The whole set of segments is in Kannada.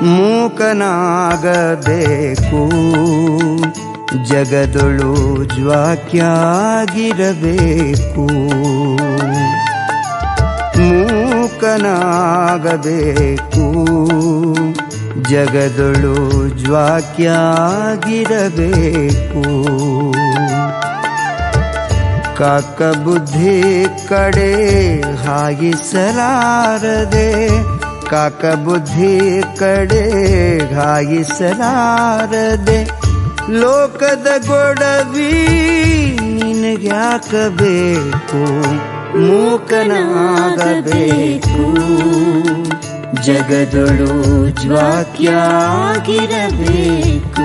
ಮೂಕನಾಗಬೇಕು ಜಗದೊಳು ಜ್ವಾಕ್ಯಾಗಿರಬೇಕು ಮೂಕನಾಗಬೇಕು ಜಗದೊಳು ಜ್ವಾಕ್ಯಾಗಿರಬೇಕು ಕಾಕ ಬುದ್ಧಿ ಕಡೆ ಹಾಯಿಸಲಾರದೆ ಕಾಕ ಬುದ್ಧಿ ಕಡೆ ಹಾಯಿಸಲಾರದೆ ಲೋಕದ ಗೊಡವಿ ನಿನಗ್ಯಾಕಬೇಕು ಮೂಕನಾಗಬೇಕು ಜಗದೊಳು ಜ್ವಾಕ್ಯಾಗಿರಬೇಕು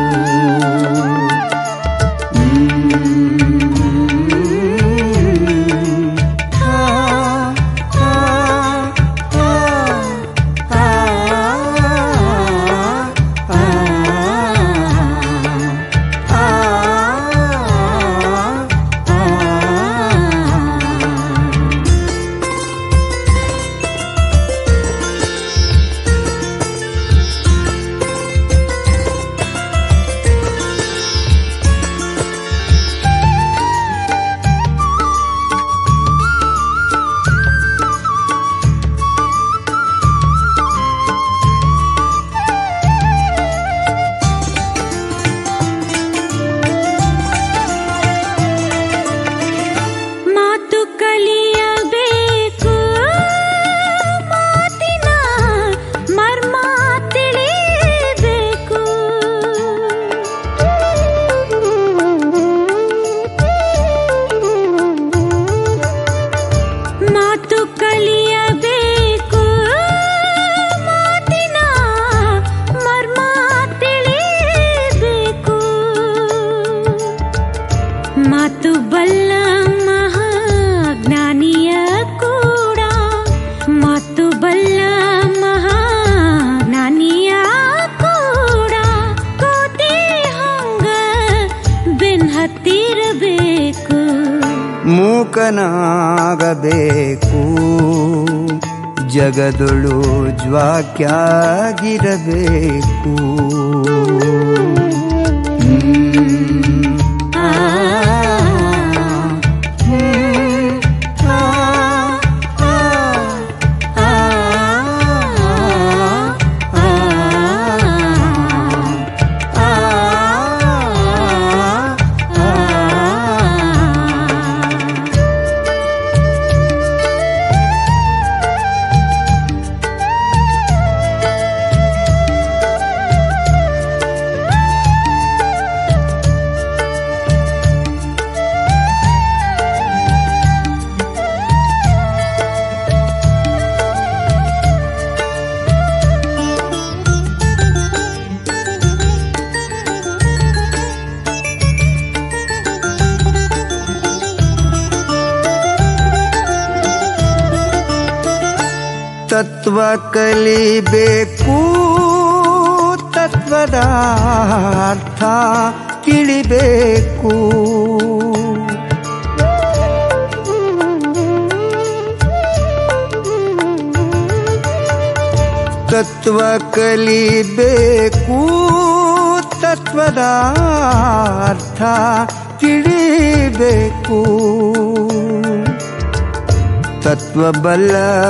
ಮಾತು ಕಲಿಯಬೇಕು ಮಾತಿನ ಮರ್ಮ ತಿಳಿಬೇಕು ಮಾತು ಕಲಿಯಬೇಕು ಮಾತಿನ ಮರ್ಮ ತಿಳಿಬೇಕು ಮಾತು ಬಲ್ಲ ಮಹಾಜ್ಞಾನಿಯ ಕೂಡ ಮಾತು ಬಲ್ಲ ಮಹಾಜ್ಞಾನಿಯ ಕೂಡ ಕೋತಿ ಹಂಗ ಬೆನ್ ಹತ್ತಿರಬೇಕು ಮೂಕನಾಗಬೇಕು ಜಗದೊಳು ಜ್ವಾಕ್ಯಾಗಿರಬೇಕು ಆ, ಆ, ಆ, ಆ, ತತ್ವ ಕಲಿಬೇಕು ತತ್ವದ ಅರ್ಥ ತಿಳಿಬೇಕು ತತ್ವ ಕಲಿಬೇಕು ತತ್ವದ ಅರ್ಥ ತಿಳಿಬೇಕು ತತ್ವಬಲ್ಲ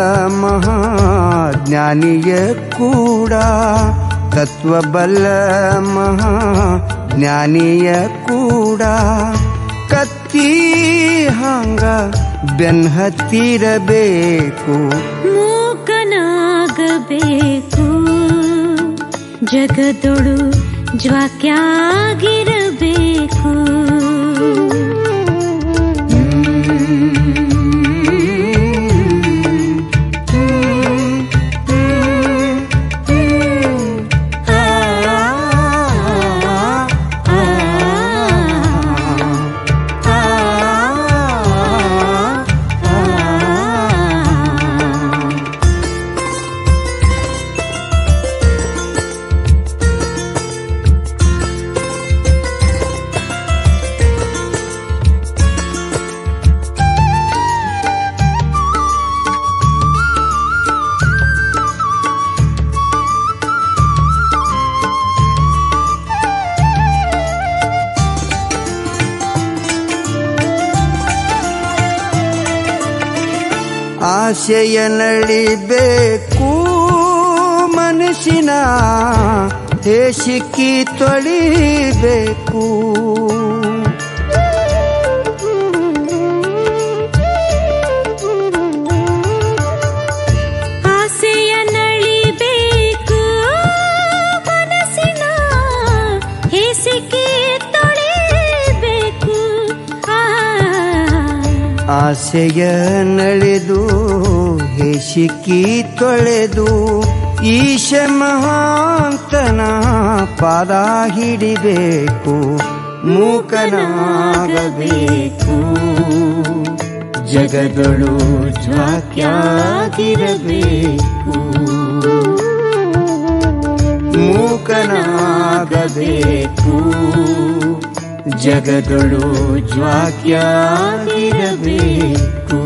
ಮಹಾಜ್ಞಾನಿಯ ಕೂಡ ತತ್ವಬಲ್ಲ ಮಹಾಜ್ಞಾನಿಯ ಕೂಡ ಕತ್ತಿ ಹಂಗ ಬೆನ್ ಹತ್ತಿರಬೇಕು ಮೂಕನಾಗಬೇಕು ಜಗದೊಳು ಜ್ವಾಕ್ಯಾಗಿರಬೇಕು ಆ, ಆ, ಆ, ಆ. ಆಸೆಯ ನಳಿಬೇಕು ಮನಸ್ಸಿನ ಹೇಸಿಕ್ಕಿ ತೊಳಿಬೇಕು ಆಸೆಯ ನಳಿಬೇಕು ಮನಸ್ಸಿನ ಹೇಸಿಗೆ ತೊಳೆಬೇಕು ಆ ಆಸೆಯ ನಳೆದು ಹೇಸಿಕ್ಕಿ ತೊಳೆದು ಈಶ ಮಹಾಂತನ ಪಾದ ಹಿಡಿಬೇಕು ಮೂಕನಾಗಬೇಕು ಜಗದೊಳು ಜ್ವಾಕ್ಯಾಗಿರಬೇಕು ಮೂಕನಾಗಬೇಕು ಜಗದೊಳು ಜ್ವಾಕ್ಯಾಗಿರಬೇಕು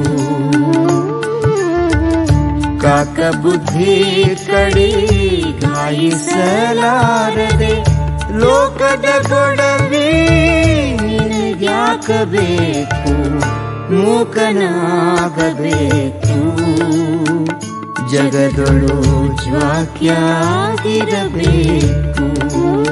ಕಾಕ ಬುದ್ಧಿ ಕಡಿ ಗಾಯಿಸಲಾರದೆ ಲೋಕದ ಗೊಡವೆ ನಿನಗ್ಯಾಕಬೇಕು ಮೂಕನಾಗಬೇಕು ಜಗದೊಳು ಜ್ವಾಕ್ಯಾಗಿರಬೇಕು